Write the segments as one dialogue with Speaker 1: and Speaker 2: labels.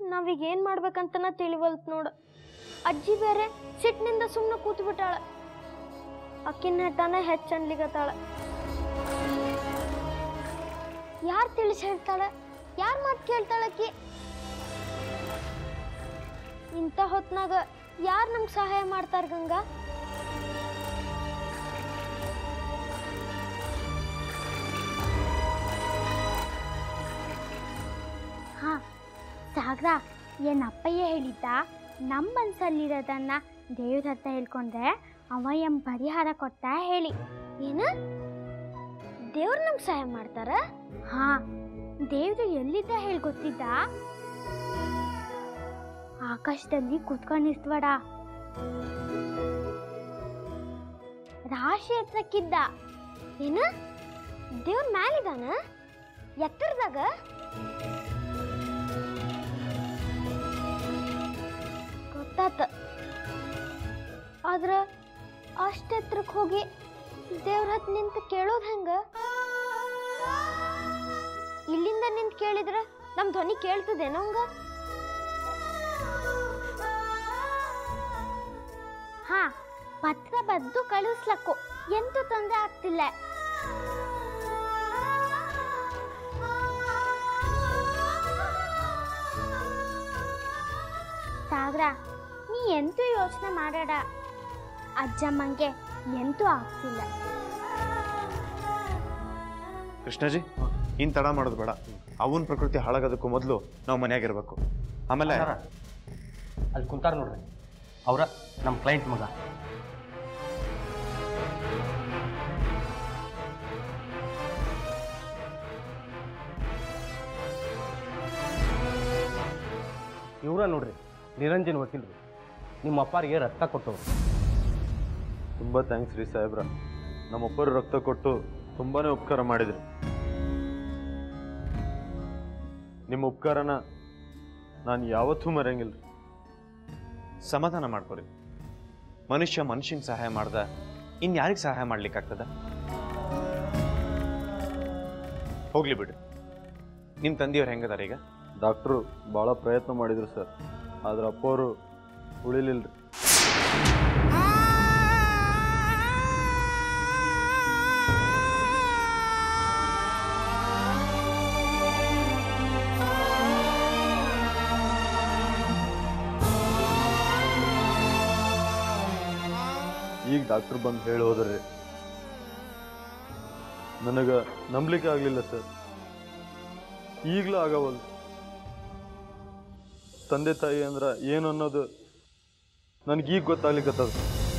Speaker 1: ನಾವೀಗ ಏನು ಮಾಡ್ಬೇಕಂತನ ತಿಳಿವಲ್ತ್ ನೋಡು ಅಜ್ಜಿ ಬೇರೆ ಸಿಟ್ಟಿನಿಂದ ಸುಮ್ಮನೆ ಕೂತು ಬಿಟ್ಟಾಳ ಅಕ್ಕಿನ ಹಠನ ಹೆಚ್ಚು ಅನ್ಲಿಗತ್ತಾಳ ಯಾರು ತಿಳಿಸಿ ಹೇಳ್ತಾಳ ಯಾರು ಮಾತು ಕೇಳ್ತಾಳ ಅಕ್ಕಿ ಇಂಥ ಹೊತ್ನಾಗ ಯಾರು ನಮ್ಗೆ ಸಹಾಯ ಮಾಡ್ತಾರ ಗಂಗಾ
Speaker 2: ಹಾ ಸಾಗ್ರ ಏನ್ ಅಪ್ಪಯ್ಯ ಹೇಳಿದ್ದ ನಮ್ಮ ಮನ್ಸಲ್ಲಿರೋದನ್ನ ದೇವ್ರ ಹತ್ರ ಹೇಳ್ಕೊಂಡ್ರೆ ಅವ ಎಂ ಪರಿಹಾರ ಕೊಡ್ತಾ ಹೇಳಿ
Speaker 1: ಏನ ದೇವ್ರು ನಮ್ಗೆ ಸಹಾಯ ಮಾಡ್ತಾರ
Speaker 2: ಹಾ ದೇವ್ರು ಎಲ್ಲಿದ್ದ ಹೇಳಿ ಗೊತ್ತಿದ್ದ ಆಕಾಶದಲ್ಲಿ ಕುತ್ಕೊಂಡಿರ್ತವಡ ರಾಶಿ ಹತ್ರಕ್ಕಿದ್ದ
Speaker 1: ಏನ ದೇವ್ರ ಮ್ಯಾಲಿದಾನ ಎತ್ತರದಾಗ ಗೊತ್ತಾತ ಆದ್ರ ಅಷ್ಟ ಎತ್ತರಕ್ಕೆ ಹೋಗಿ ದೇವ್ರ ಹತ್ ನಿಂತು ಕೇಳೋದು ಹೆಂಗ ಇಲ್ಲಿಂದ ನಿಂತು ಕೇಳಿದ್ರ ನಮ್ ಧ್ವನಿ ಕೇಳ್ತದೇನೋ ಹಂಗ
Speaker 2: ಹಾ ಪತ್ರ ಬದ್ದು ಕಳಿಸ್ಲಕ್ಕು ಎಂತೂ ತೊಂದರೆ ಆಗ್ತಿಲ್ಲ ಸಾಗರ ನೀ ಎಂತೂ ಯೋಚನೆ ಮಾಡಬೇಡ ಅಜ್ಜಮ್ಮಂಗೆ ಎಂತೂ ಆಗ್ತಿಲ್ಲ
Speaker 3: ಕೃಷ್ಣಜಿ ಇನ್ ತಡ ಮಾಡೋದು ಬೇಡ ಅವನ ಪ್ರಕೃತಿ ಹಾಳಾಗೋದಕ್ಕೂ ಮೊದಲು ನಾವು ಮನೆಯಾಗಿರ್ಬೇಕು ಆಮೇಲೆ
Speaker 4: ಅಣ್ಣಾರ, ಅಲ್ಲಿ ಕುಂತಾರ ನೋಡ್ರಿ ಅವರ ನಮ್ಮ ಕ್ಲೈಂಟ್ ಮಗ ಇವ್ರ ನೋಡ್ರಿ ನಿರಂಜನ್ ವಕೀಲ್ರು ನಿಮ್ಮ ಅಪ್ಪಾರಿಗೆ ರಕ್ತ ಕೊಟ್ಟವ್ರು
Speaker 3: ತುಂಬ ಥ್ಯಾಂಕ್ಸ್ ರೀ ಸಾಹೇಬ್ರ ನಮ್ಮೊಬ್ಬರು ರಕ್ತ ಕೊಟ್ಟು ತುಂಬಾನೇ ಉಪಕಾರ ಮಾಡಿದ್ರಿ ನಿಮ್ಮ ಉಪಕಾರನ ನಾನು ಯಾವತ್ತೂ ಮರೆಯಂಗಿಲ್ಲ ಸಮಾಧಾನ ಮಾಡ್ಕೊರಿ ಮನುಷ್ಯ ಮನುಷ್ಯನ ಸಹಾಯ ಮಾಡ್ದ ಇನ್ ಯಾರಿಗೆ ಸಹಾಯ ಮಾಡ್ಲಿಕ್ಕಾಗ್ತದ ಹೋಗ್ಲಿ ಬಿಡು ನಿಮ್ಮ ತಂದೆಯವ್ರು ಹೆಂಗದಾರ ಈಗ
Speaker 5: ಡಾಕ್ಟ್ರು ಭಾಳ ಪ್ರಯತ್ನ ಮಾಡಿದ್ರು ಸರ್ ಆದ್ರೆ ಅಪ್ಪವರು ಉಳಿಲಿಲ್ರಿ ಈಗ ಡಾಕ್ಟ್ರು ಬಂದು ಹೇಳಿ ಹೋದ್ರಿ ನನಗೆ ನಂಬಲಿಕ್ಕೆ ಆಗಲಿಲ್ಲ ಸರ್ ಈಗಲೂ ಆಗವಲ್ದು ತಂದೆ ತಾಯಿ ಅಂದ್ರ ಏನು ಅನ್ನೋದು ನನಗೀಗ ಗೊತ್ತಾಗ್ಲಿಕ್ಕತ್ತದ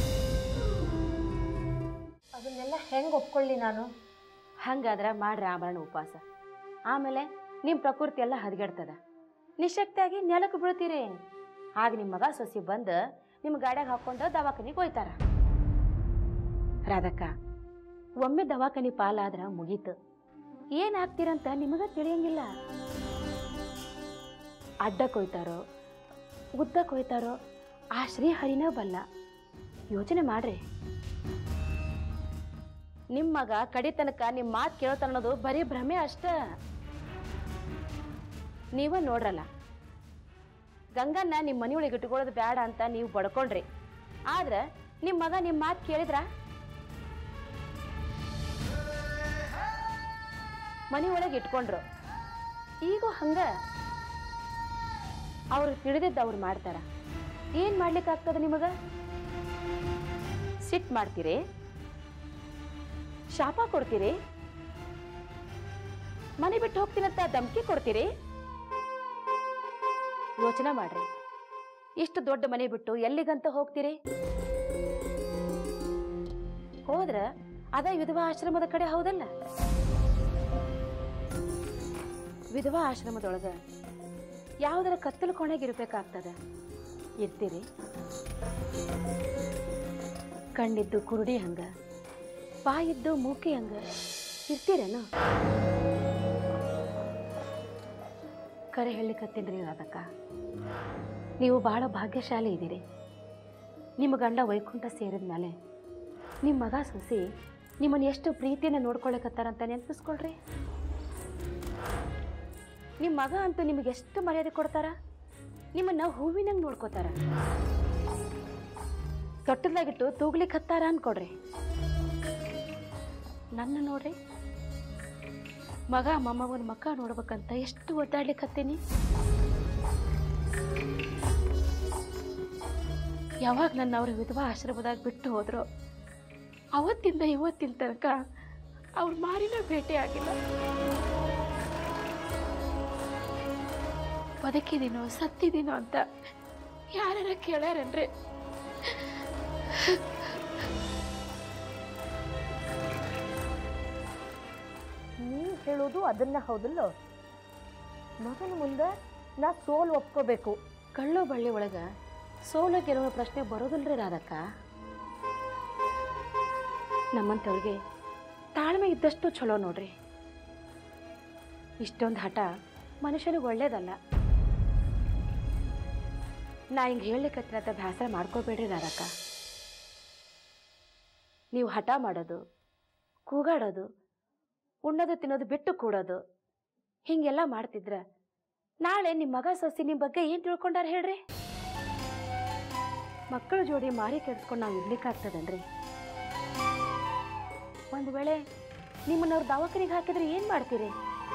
Speaker 6: ಅದನ್ನೆಲ್ಲ ಹೆಂಗೆ ಒಪ್ಕೊಳ್ಳಿ ನಾನು
Speaker 7: ಹಂಗಾದ್ರೆ ಮಾಡ್ರಿ ಆಭರಣ ಉಪವಾಸ ಆಮೇಲೆ ನಿಮ್ಮ ಪ್ರಕೃತಿ ಎಲ್ಲ ಹದಗೆಡ್ತದ ನಿಶಕ್ತಿಯಾಗಿ ನೆಲಕ್ಕೆ ಬೀಳ್ತೀರಿ ಆಗ ನಿಮ್ಮ ಮಗ ಸೊಸಿ ಬಂದು ನಿಮ್ಮ ಗಾಡ್ಯಾಗ ಹಾಕೊಂಡು ದವಾಖಾನಿಗೆ ಹೋಯ್ತಾರ ರಾಧಕ್ಕ ಒಮ್ಮೆ ದವಾಖಾನಿ ಪಾಲಾದ್ರ ಮುಗೀತು ಏನ್ ಆಗ್ತೀರಂತ ನಿಮಗ ತಿಳಿಯಂಗಿಲ್ಲ ಅಡ್ಡಕ್ಕೆ ಹೋಯ್ತಾರೋ ಉದ್ದಕ್ಕೆ ಹೋಯ್ತಾರೋ ಆ ಶ್ರೀಹರಿನ ಬಲ್ಲ ಯೋಚನೆ ಮಾಡ್ರಿ ನಿಮ್ಮ ಮಗ ಕಡಿತನಕ ನಿಮ್ಮ ಮಾತು ಕೇಳ್ತಾನ ಅನ್ನೋದು ಬರೀ ಭ್ರಮೆ ಅಷ್ಟ ನೀವ ನೋಡ್ರಲ್ಲ ಗಂಗನ್ನ ನಿಮ್ಮ ಮನೆಯೊಳಗೆ ಇಟ್ಕೊಳ್ಳೋದು ಬೇಡ ಅಂತ ನೀವು ಬಡ್ಕೊಂಡ್ರಿ ಆದ್ರೆ ನಿಮ್ಮ ಮಗ ನಿಮ್ಮ ಮಾತು ಕೇಳಿದ್ರ ಮನೆಯೊಳಗೆ ಇಟ್ಕೊಂಡ್ರು ಈಗೂ ಹಂಗ ಅವ್ರು ತಿಳಿದಿದ್ದು ಅವ್ರು ಮಾಡ್ತಾರ ಏನ್ ಮಾಡ್ಲಿಕ್ಕೆ ಆಗ್ತದ ನಿಮಗ ಸಿಟ್ ಮಾಡ್ತೀರಿ ಶಾಪ ಕೊಡ್ತೀರಿ ಮನೆ ಬಿಟ್ಟು ಹೋಗ್ತೀನಂತ ಧಮ್ಕಿ ಕೊಡ್ತೀರಿ ಯೋಚನೆ ಮಾಡ್ರಿ ಇಷ್ಟು ದೊಡ್ಡ ಮನೆ ಬಿಟ್ಟು ಎಲ್ಲಿಗಂತ ಹೋಗ್ತೀರಿ ಹೋದ್ರ ಅದ ವಿಧವಾ ಆಶ್ರಮದ ಕಡೆ ಹೌದಲ್ಲ ವಿಧವಾ ಆಶ್ರಮದೊಳಗ ಯಾವುದರ ಕತ್ತಲು ಕೊನೆಗಿರ್ಬೇಕಾಗ್ತದ ಇರ್ತೀರಿ ಕಣ್ಣಿದ್ದು ಕುರುಡಿ ಹಂಗ ಬಾಯಿದ್ದು ಮೂಕಿ ಹಂಗ ಇರ್ತೀರೇನು ಕರೆ ಹೇಳಿಕತ್ತೀನಿ ಅದಕ್ಕ ನೀವು ಬಹಳ ಭಾಗ್ಯಶಾಲಿ ಇದ್ದೀರಿ ನಿಮ್ಮ ಗಂಡ ವೈಕುಂಠ ಸೇರಿದ ಮೇಲೆ ನಿಮ್ಮ ಮಗ ಸೊಸಿ ನಿಮ್ಮನ್ನು ಎಷ್ಟು ಪ್ರೀತಿಯಿಂದ ನೋಡ್ಕೊಳಕತ್ತಾರಂತ ನೆನಪಿಸ್ಕೊಳ್ರಿ ನಿಮ್ಮ ಮಗ ಅಂತೂ ನಿಮಗೆ ಎಷ್ಟು ಮರ್ಯಾದೆ ಕೊಡ್ತಾರ ನಿಮ್ಮನ್ನ ಹೂವಿನಂಗೆ ನೋಡ್ಕೋತಾರ ತೊಟ್ಟದಾಗಿಟ್ಟು ತೂಗ್ಲಿಕ್ಕೆ ಹತ್ತಾರ ಅನ್ಕೊಡ್ರಿ ನನ್ನ ನೋಡ್ರಿ ಮಗ ಮೊಮ್ಮಗನ ಮಕ್ಕ ನೋಡ್ಬೇಕಂತ ಎಷ್ಟು ಒದ್ದಾಡ್ಲಿಕ್ಕೆ ಹತ್ತೀನಿ ಯಾವಾಗ ನನ್ನ ಅವ್ರ ವಿಧವಾ ಆಶ್ರಮದಾಗ ಬಿಟ್ಟು ಹೋದ್ರು ಅವತ್ತಿಂದ ಇವತ್ತಿನ ತನಕ ಅವ್ರ ಮಾರಿನ ಭೇಟಿ ಆಗಿಲ್ಲ ಬದುಕಿದೀನೋ ಸತ್ತಿದೀನೋ ಅಂತ ಯಾರ ಕೇಳ್ಯಾರನ್ರಿ
Speaker 6: ನೀನು ಹೇಳೋದು ಅದನ್ನ ಹೌದಲ್ಲೋ ಮಗನ ಮುಂದೆ ನಾ ಸೋಲು ಒಪ್ಕೋಬೇಕು
Speaker 7: ಕಳ್ಳು ಬಳ್ಳಿ ಒಳಗ ಸೋಲು ಗೆಲುವ ಪ್ರಶ್ನೆ ಬರೋದಿಲ್ರಿ ರಾಧಕ್ಕ ನಮ್ಮಂಥವ್ರಿಗೆ ತಾಳ್ಮೆ ಇದ್ದಷ್ಟು ಚಲೋ ನೋಡ್ರಿ ಇಷ್ಟೊಂದು ಹಠ ಮನುಷ್ಯನಿಗೆ ಒಳ್ಳೇದಲ್ಲ ನಾ ಹಿಂಗೆ ಹೇಳಲಿಕ್ಕತ್ತಿನ ಬೇಸರ ಮಾಡ್ಕೋಬೇಡ್ರಿ ರಾಧಕ್ಕ ನೀವು ಹಠ ಮಾಡೋದು ಕೂಗಾಡೋದು ಉಣ್ಣೋದು ತಿನ್ನೋದು ಬಿಟ್ಟು ಕೂಡೋದು ಹೀಗೆಲ್ಲ ಮಾಡ್ತಿದ್ರ ನಾಳೆ ನಿಮ್ಮ ಮಗ ಸೊಸಿ ನಿಮ್ಮ ಬಗ್ಗೆ ಏನು ತಿಳ್ಕೊಂಡಾರ ಹೇಳ್ರಿ ಮಕ್ಕಳ ಜೋಡಿ ಮಾರಿ ಕೆಡ್ಸ್ಕೊಂಡು ನಾವು ಇರ್ಲಿಕ್ಕಾಗ್ತದನ್ರಿ ಒಂದು ವೇಳೆ ನಿಮ್ಮನ್ನ ಅವ್ರ ದವಾಖಾನಿಗೆ ಹಾಕಿದ್ರೆ ಏನು ಮಾಡ್ತೀರಿ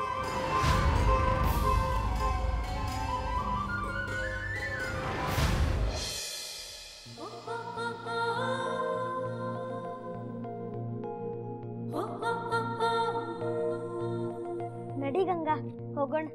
Speaker 1: ನಡಿ ಗಂಗಾ ಹೋಗೋಣ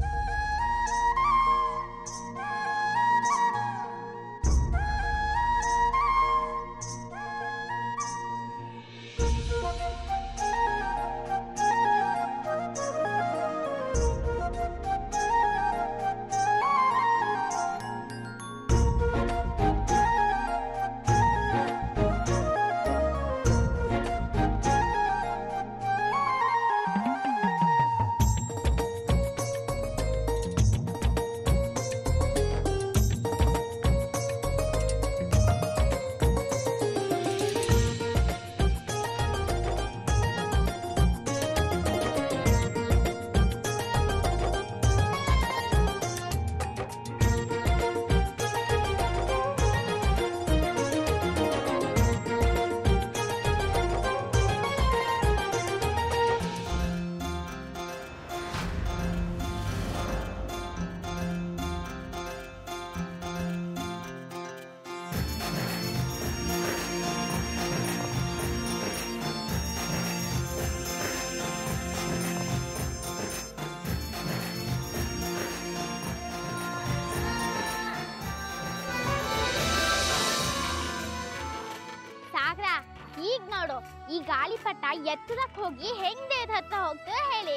Speaker 2: ಸಾಗರ ಈಗ ನೋಡು ಈ ಗಾಳಿಪಟ ಎತ್ತರಕ್ಕೆ ಹೋಗಿ ಹೆಂಗ್ ದೇಹದ ಹತ್ತ ಹೋಗ್ತದೆ ಹೇಳಿ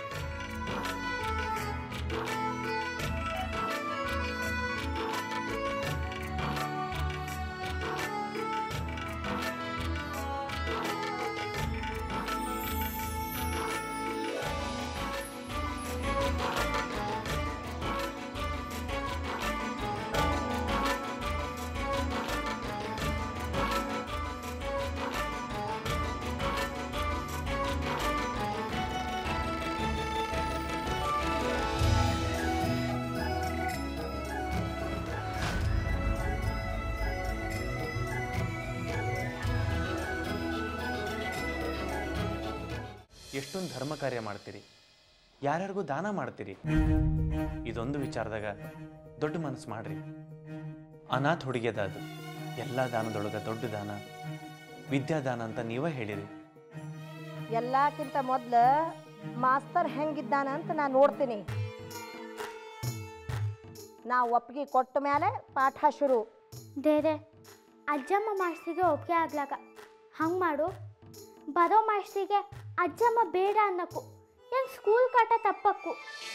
Speaker 3: ಎಷ್ಟೊಂದು ಧರ್ಮ ಕಾರ್ಯ ಮಾಡ್ತೀರಿ ಯಾರ್ಯಾರಿಗೂ ದಾನ ಮಾಡ್ತೀರಿ ಇದೊಂದು ವಿಚಾರದಾಗ ದೊಡ್ಡ ಮನಸ್ಸು ಮಾಡ್ರಿ ಅನಾಥ ಹುಡುಗಿಯದ ಅದು ಎಲ್ಲ ದಾನದೊಳಗ ದೊಡ್ಡ ದಾನ ವಿದ್ಯಾದಾನ ಅಂತ ನೀವೇ ಹೇಳಿರಿ
Speaker 6: ಎಲ್ಲಕ್ಕಿಂತ ಮೊದ್ಲು ಮಾಸ್ತರ್ ಹೆಂಗಿದ್ದಾನ ಅಂತ ನಾ ನೋಡ್ತೀನಿ ನಾ ಒಪ್ಪಿಗೆ ಕೊಟ್ಟ ಮೇಲೆ ಪಾಠ ಶುರು
Speaker 2: ದೇರೆ ಅಜ್ಜಮ್ಮ ಮಾಸ್ತಿಗೆ ಒಪ್ಪಿಗೆ ಆಗ್ಲಾಕ ಹಂಗೆ ಮಾಡು ಬರೋ ಮಾಸ್ತಿಗೆ ಅಜ್ಜಮ್ಮ ಬೇಡ ಅನ್ನಕ್ಕು ಏನು ಸ್ಕೂಲ್ ಕಾಟ ತಪ್ಪಕ್ಕು